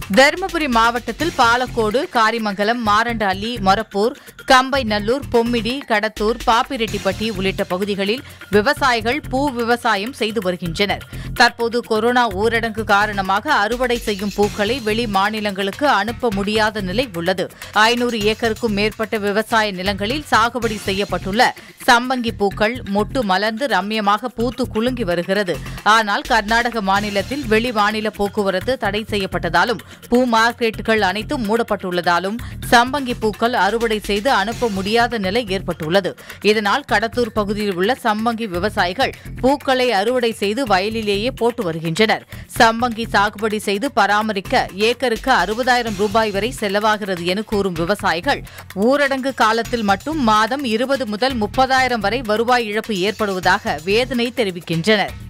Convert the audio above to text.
தருமபுரி மாவட்டத்தில் பாலக்கோடு காரிமங்கலம் மாரண்டஅள்ளி மொரப்பூர் கம்பைநல்லூர் பொம்மிடி கடத்தூர் பாப்பிரெட்டிப்பட்டி உள்ளிட்ட பகுதிகளில் விவசாயிகள் பூ விவசாயம் செய்து வருகின்றனர் தற்போது கொரோனா ஊரடங்கு காரணமாக அறுவடை செய்யும் பூக்களை வெளி மாநிலங்களுக்கு அனுப்ப முடியாத நிலை உள்ளது ஐநூறு ஏக்கருக்கும் மேற்பட்ட விவசாய நிலங்களில் சாகுபடி செய்யப்பட்டுள்ள சம்பங்கி பூக்கள் மொட்டு மலர்ந்து ரம்யமாக பூத்து குலுங்கி வருகிறது ஆனால் கர்நாடக மாநிலத்தில் வெளி மாநில போக்குவரத்து தடை செய்யப்பட்டதாலும் பூ மார்க்கெட்டுகள் அனைத்தும் மூடப்பட்டுள்ளதாலும் சம்பங்கி பூக்கள் அறுவடை செய்து அனுப்ப முடியாத நிலை ஏற்பட்டுள்ளது இதனால் கடத்தூர் பகுதியில் உள்ள சம்பங்கி விவசாயிகள் பூக்களை அறுவடை செய்து வயலிலேயே போட்டு வருகின்றனர் சம்பங்கி சாகுபடி செய்து பராமரிக்க ஏக்கருக்கு அறுபதாயிரம் ரூபாய் வரை செலவாகிறது என கூறும் விவசாயிகள் ஊரடங்கு காலத்தில் மட்டும் மாதம் இருபது முதல் முப்பதாயிரம் வரை வருவாய் இழப்பு ஏற்படுவதாக வேதனை தெரிவிக்கின்றனர்